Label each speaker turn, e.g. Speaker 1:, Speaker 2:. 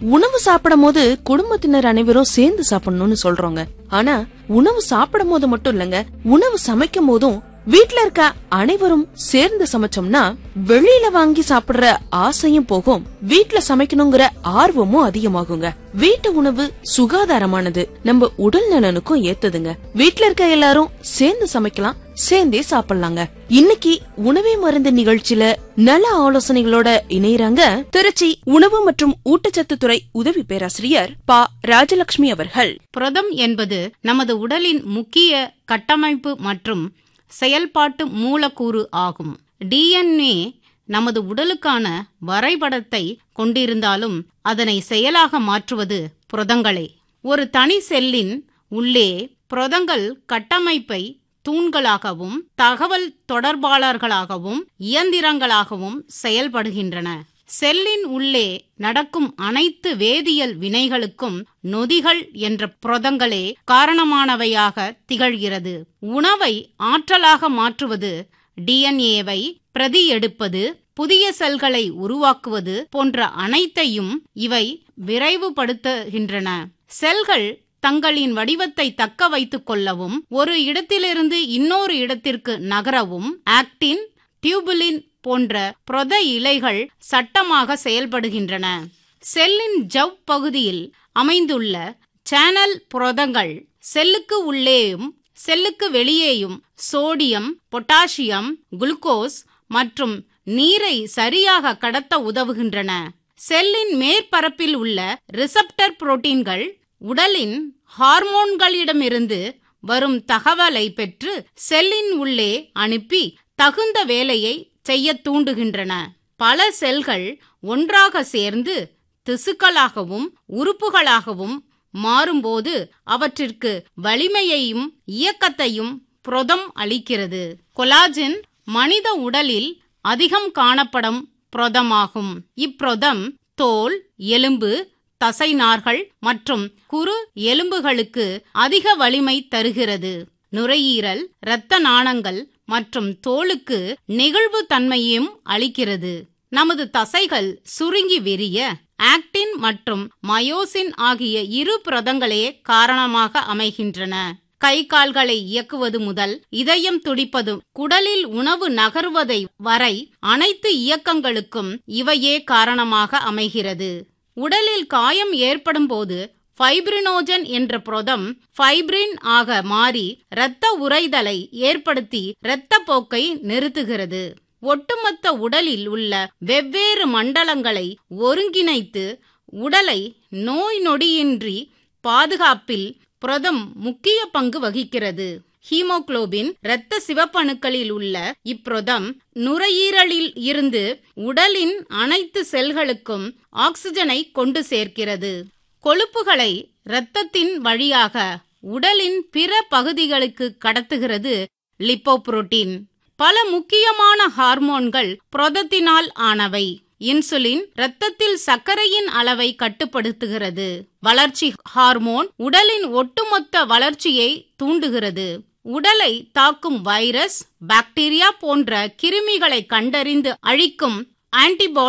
Speaker 1: உணவு சாப்பிடும் போது குடும்பத்தினர் அனைவரும் சேர்ந்து சாப்பிடணும்னு சொல்றோங்க ஆனா உணவு சாப்பிடும் போது மட்டும் இல்லங்க உணவு சமைக்கும் போதும் வீட்ல இருக்க அனைவரும் சேர்ந்து சமைச்சோம்னா வெளியில வாங்கி சாப்பிடுற ஆசையும் போகும் வீட்ல சமைக்கணுங்கிற ஆர்வமும் அதிகமாகுங்க வீட்டு உணவு சுகாதாரமானது நம்ம உடல் நலனுக்கும் ஏத்ததுங்க வீட்ல இருக்க எல்லாரும் சேர்ந்து சமைக்கலாம் சேர்ந்தே சாப்பிடலாங்க இன்னைக்கு உணவே மருந்து நிகழ்ச்சியில நல ஆலோசனைகளோட இணையறாங்க திருச்சி உணவு மற்றும் ஊட்டச்சத்து துறை உதவி பேராசிரியர் பா ராஜலட்சுமி அவர்கள்
Speaker 2: புரதம் என்பது நமது உடலின் முக்கிய கட்டமைப்பு மற்றும் செயல்பாட்டு மூலக்கூறு ஆகும் டிஎன்ஏ நமது உடலுக்கான வரைபடத்தை கொண்டிருந்தாலும் அதனை செயலாக மாற்றுவது புரதங்களே ஒரு தனி செல்லின் உள்ளே புரதங்கள் கட்டமைப்பை தூண்களாகவும் தகவல் தொடர்பாளர்களாகவும் இயந்திரங்களாகவும் செயல்படுகின்றன செல்லின் உள்ளே நடக்கும் அனைத்து வேதியியல் வினைகளுக்கும் நொதிகள் என்ற புரதங்களே காரணமானவையாக திகழ்கிறது உணவை ஆற்றலாக மாற்றுவது டிஎன்ஏவை பிரதி எடுப்பது புதிய செல்களை உருவாக்குவது போன்ற அனைத்தையும் இவை விரைவுபடுத்துகின்றன செல்கள் தங்களின் வடிவத்தை தக்க வைத்துக் கொள்ளவும் ஒரு இடத்திலிருந்து இன்னொரு இடத்திற்கு நகரவும் ஆக்டின் டியூபுலின் போன்ற புரத இலைகள் சட்டமாக செயல்படுகின்றன செல்லின் ஜவ் பகுதியில் அமைந்துள்ள சேனல் புரதங்கள் செல்லுக்கு உள்ளேயும் செல்லுக்கு வெளியேயும் சோடியம் பொட்டாசியம் குளுக்கோஸ் மற்றும் நீரை சரியாக கடத்த உதவுகின்றன செல்லின் மேற்பரப்பில் உள்ள ரிசப்டர் புரோட்டீன்கள் உடலின் ஹார்மோன்களிடமிருந்து வரும் தகவலை பெற்று செல்லின் உள்ளே அனுப்பி தகுந்த வேலையை செய்ய தூண்டுகின்றன பல செல்கள் ஒன்றாக சேர்ந்து திசுக்களாகவும் உறுப்புகளாகவும் மாறும்போது அவற்றிற்கு வலிமையையும் இயக்கத்தையும் புரதம் அளிக்கிறது கொலாஜின் மனித உடலில் அதிகம் காணப்படும் புரதமாகும் இப்புரதம் தோல் எலும்பு தசைநார்கள் மற்றும் குறு எலும்புகளுக்கு அதிக வலிமை தருகிறது நுரையீரல் இரத்த நாணங்கள் மற்றும் தோலுக்கு நெகிழ்வு தன்மையும் அளிக்கிறது நமது தசைகள் சுருங்கி விரிய ஆக்டின் மற்றும் மயோசின் ஆகிய இரு புரதங்களே காரணமாக அமைகின்றன கை கால்களை இயக்குவது முதல் இதயம் துடிப்பது குடலில் உணவு நகர்வதை வரை அனைத்து இயக்கங்களுக்கும் இவையே காரணமாக அமைகிறது உடலில் காயம் ஏற்படும் போது ஃபைப்ரினோஜன் என்ற புரதம் ஃபைப்ரின் ஆக மாறி இரத்த உறைதலை ஏற்படுத்தி இரத்த போக்கை நிறுத்துகிறது ஒட்டுமொத்த உடலில் உள்ள வெவ்வேறு மண்டலங்களை ஒருங்கிணைத்து உடலை நோய் நொடியின்றி பாதுகாப்பில் புரதம் முக்கிய பங்கு வகிக்கிறது ஹீமோகுளோபின் இரத்த சிவப்பணுக்களில் உள்ள இப்புரதம் நுரையீரலில் இருந்து உடலின் அனைத்து செல்களுக்கும் ஆக்சிஜனை கொண்டு சேர்க்கிறது கொழுப்புகளை இரத்தத்தின் வழியாக உடலின் பிற பகுதிகளுக்கு கடத்துகிறது லிப்போபுரோட்டீன் பல முக்கியமான ஹார்மோன்கள் புரதத்தினால் ஆனவை இன்சுலின் இரத்தத்தில் சர்க்கரையின் அளவை கட்டுப்படுத்துகிறது வளர்ச்சி ஹார்மோன் உடலின் ஒட்டுமொத்த வளர்ச்சியை தூண்டுகிறது உடலை தாக்கும் வைரஸ் பாக்டீரியா போன்ற கிருமிகளை கண்டறிந்து அழிக்கும் ஆன்டிபாடி